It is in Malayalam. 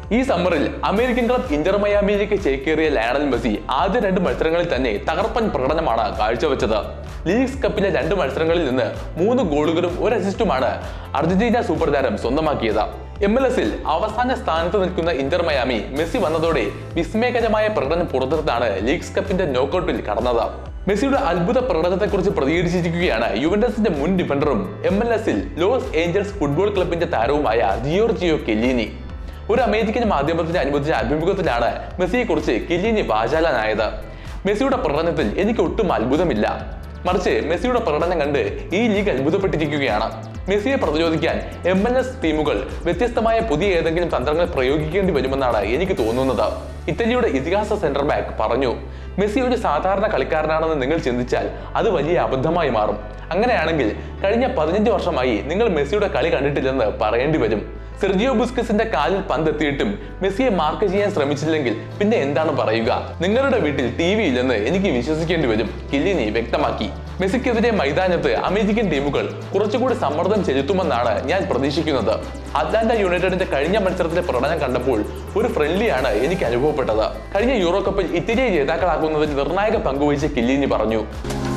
ഈ സമ്മറിൽ അമേരിക്കൻ ക്ലബ് ഇന്റർ മയാമിയിലേക്ക് ചേക്കേറിയ ലയണൽ മെസ്സി ആദ്യ രണ്ട് മത്സരങ്ങളിൽ തന്നെ തകർപ്പൻ പ്രകടനമാണ് കാഴ്ചവെച്ചത് ലീഗ്സ് കപ്പിലെ രണ്ട് മത്സരങ്ങളിൽ നിന്ന് മൂന്ന് ഗോളുകളും ഒരു അസിസ്റ്റുമാണ് അർജന്റീന സൂപ്പർ താരം സ്വന്തമാക്കിയത് എം എൽ എസിൽ അവസാന സ്ഥാനത്ത് നിൽക്കുന്ന ഇന്റർ മയാമി മെസ്സി വന്നതോടെ വിസ്മയകരമായ പ്രകടനം പുറത്തെടുത്താണ് ലീഗ്സ് കപ്പിന്റെ നോക്കൌട്ടിൽ കടന്നത് മെസ്സിയുടെ അത്ഭുത പ്രകടനത്തെക്കുറിച്ച് പ്രതികരിച്ചിരിക്കുകയാണ് യുവന്റസിന്റെ മുൻ ഡിഫൻഡറും എം എൽ എസിൽ ലോസ് ഏഞ്ചൽസ് ഫുട്ബോൾ ക്ലബിന്റെ താരവുമായ ജിയോർജിയോ കെല്ലീനി ഒരു അമേരിക്കൻ മാധ്യമത്തിന് അനുവദിച്ച അഭിമുഖത്തിലാണ് മെസ്സിയെക്കുറിച്ച് കില്ലിനി വാചാലനായത് മെസ്സിയുടെ പ്രകടനത്തിൽ എനിക്ക് ഒട്ടും അത്ഭുതമില്ല മറിച്ച് മെസ്സിയുടെ പ്രകടനം കണ്ട് ഈ ലീഗ് അത്ഭുതപ്പെട്ടിരിക്കുകയാണ് മെസ്സിയെ പ്രതിരോധിക്കാൻ എം എൽ എസ് ടീമുകൾ വ്യത്യസ്തമായ പുതിയ ഏതെങ്കിലും തന്ത്രങ്ങൾ പ്രയോഗിക്കേണ്ടി വരുമെന്നാണ് എനിക്ക് തോന്നുന്നത് ഇറ്റലിയുടെ ഇതിഹാസ സെന്റർ ബാക്ക് പറഞ്ഞു മെസ്സി ഒരു സാധാരണ കളിക്കാരനാണെന്ന് നിങ്ങൾ ചിന്തിച്ചാൽ അത് വലിയ അബദ്ധമായി മാറും അങ്ങനെയാണെങ്കിൽ കഴിഞ്ഞ പതിനഞ്ച് വർഷമായി നിങ്ങൾ മെസ്സിയുടെ കളി കണ്ടിട്ടില്ലെന്ന് പറയേണ്ടി വരും സെർജിയോ ബുസ്കസിന്റെ കാലിൽ പന്തെത്തിയിട്ടും മെസ്സിയെ മാർക്ക് ചെയ്യാൻ ശ്രമിച്ചില്ലെങ്കിൽ പിന്നെ എന്താണ് പറയുക നിങ്ങളുടെ വീട്ടിൽ ടി വി ഇല്ലെന്ന് എനിക്ക് വിശ്വസിക്കേണ്ടി വരും കില്ലിനി വ്യക്തമാക്കി മെസ്സിക്കെതിരെ മൈതാനത്ത് അമേരിക്കൻ ടീമുകൾ കുറച്ചുകൂടി സമ്മർദ്ദം ചെലുത്തുമെന്നാണ് ഞാൻ പ്രതീക്ഷിക്കുന്നത് അറ്റ്ലാന്റ യുണൈറ്റഡിന്റെ കഴിഞ്ഞ മത്സരത്തിലെ പ്രകടനം കണ്ടപ്പോൾ ഒരു ഫ്രണ്ട്ലിയാണ് എനിക്ക് അനുഭവപ്പെട്ടത് കഴിഞ്ഞ യൂറോ കപ്പിൽ ഇറ്റലിയെ ജേതാക്കളാക്കുന്നതിൽ നിർണായക പങ്കുവഹിച്ച കില്ലിനി പറഞ്ഞു